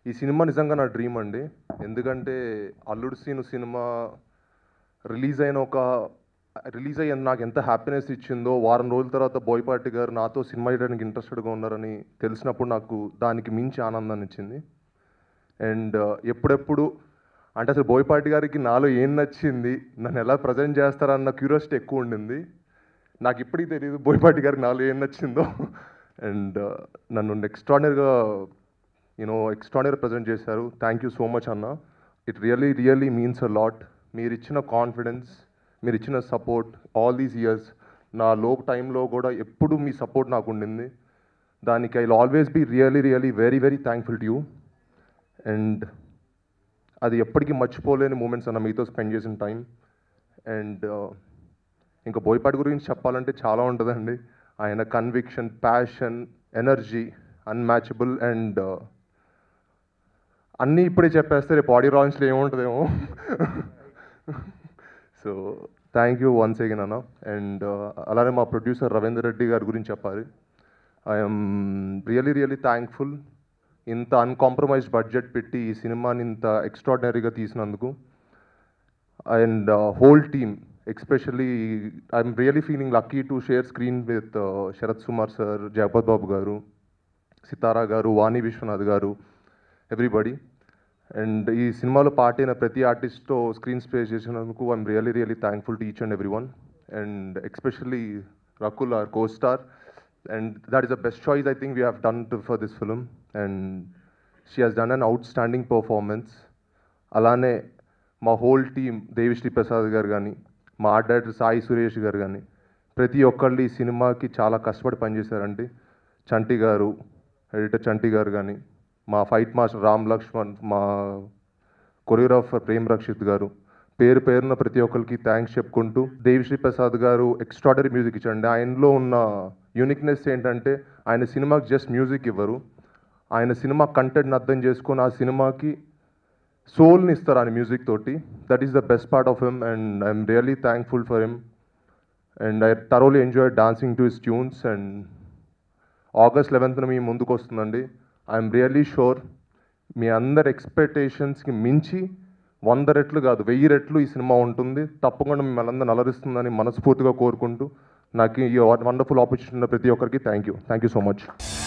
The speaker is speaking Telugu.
ఈ సినిమా నిజంగా నా డ్రీమ్ అండి ఎందుకంటే అల్లుడు సీను సినిమా రిలీజ్ అయిన ఒక రిలీజ్ అయ్యి నాకు ఎంత హ్యాపీనెస్ ఇచ్చిందో వారం రోజుల తర్వాత బోయపాటి గారు నాతో సినిమా చేయడానికి ఇంట్రెస్టెడ్గా ఉన్నారని తెలిసినప్పుడు నాకు దానికి మించి ఆనందాన్ని ఇచ్చింది అండ్ ఎప్పుడెప్పుడు అంటే అసలు బోయపాటి గారికి నాలో ఏం నచ్చింది నన్ను ఎలా ప్రజెంట్ చేస్తారన్న క్యూరియాసిటీ ఎక్కువ ఉండింది నాకు ఇప్పటికీ తెలియదు బోయపాటి గారికి నాలో ఏం నచ్చిందో అండ్ నన్ను ఎక్స్ట్రాడినరీగా యూనో ఎక్స్ట్రాడినరీ ప్రజెంట్ చేశారు థ్యాంక్ యూ సో మచ్ అన్న it really really means a lot మీరు ఇచ్చిన కాన్ఫిడెన్స్ మీరు ఇచ్చిన సపోర్ట్ ఆల్ దీస్ ఇయర్స్ నా లో టైంలో కూడా ఎప్పుడు మీ సపోర్ట్ నాకు ఉండింది దానికి I always be really really very very thankful to you and అది ఎప్పటికీ మర్చిపోలేని మూమెంట్స్ అన్న మీతో స్పెండ్ చేసిన టైం అండ్ ఇంకా బోయపాటి గురించి చెప్పాలంటే చాలా ఉంటుందండి ఆయన conviction passion energy unmatchable and అన్నీ ఇప్పుడే చెప్పేస్తే రేపు ఆడియో లాంచ్లో ఏముంటుందేమో so thank you once again అన్న అండ్ అలానే మా ప్రొడ్యూసర్ రవీందర్ రెడ్డి గారి గురించి చెప్పాలి ఐఎమ్ రియలీ రియలీ థ్యాంక్ఫుల్ ఇంత అన్కాంప్రమైజ్డ్ బడ్జెట్ పెట్టి ఈ సినిమాని ఇంత ఎక్స్ట్రాడినరీగా తీసినందుకు and whole team especially I'm really feeling lucky to share screen with Sarath Kumar sir Jagapathi Babu garu Sitara గారు వాణి విశ్వనాథ్ గారు ఎవ్రీబడి అండ్ ఈ సినిమాలో పార్ట్ అయిన ప్రతి ఆర్టిస్ట్తో స్క్రీన్ స్పేస్ చేసినందుకు I'm really really thankful to each and every one and especially Rakul our co star and that is the best choice I think we have done for this film and she has done an outstanding performance అలానే మా హోల్ టీమ్ దేవిశ్రీ ప్రసాద్ గారు కానీ మా ఆర్ట్ డైరెక్టర్ సాయి సురేష్ గారు కానీ ప్రతి ఒక్కళ్ళు ఈ సినిమాకి చాలా కష్టపడి పనిచేశారండి చంటి గారు ఎడిటర్ చంటి గారు కానీ మా ఫైట్ మాస్టర్ రామ్ లక్ష్మణ్ మా కొరియోగ్రాఫర్ ప్రేమ్ రక్షిత్ గారు పేరు పేరున ప్రతి ఒక్కరికి థ్యాంక్స్ చెప్పుకుంటూ దేవిశ్రీ ప్రసాద్ గారు ఎక్స్ట్రాడరీ మ్యూజిక్ ఇచ్చండి ఆయనలో ఉన్న యూనిక్నెస్ ఏంటంటే ఆయన సినిమాకి జస్ట్ మ్యూజిక్ ఇవ్వరు ఆయన సినిమా కంటెంట్ని అర్థం చేసుకొని ఆ సినిమాకి సోల్ని ఇస్తారు ఆయన మ్యూజిక్ తోటి that is the best part of him and I'm really thankful for him and I thoroughly enjoy dancing to his tunes and August లెవెన్త్న మీ ముందుకు వస్తుందండి ఐఎమ్ రియలీ షూర్ మీ అందరి ఎక్స్పెక్టేషన్స్కి మించి వంద రెట్లు కాదు వెయ్యి రెట్లు ఈ సినిమా ఉంటుంది తప్పకుండా మిమ్మల్ని అందరూ నలరిస్తుందని మనస్ఫూర్తిగా కోరుకుంటూ నాకు ఈ వండర్ఫుల్ ఆపర్చునిటీ ఉన్న ప్రతి ఒక్కరికి thank you thank you so much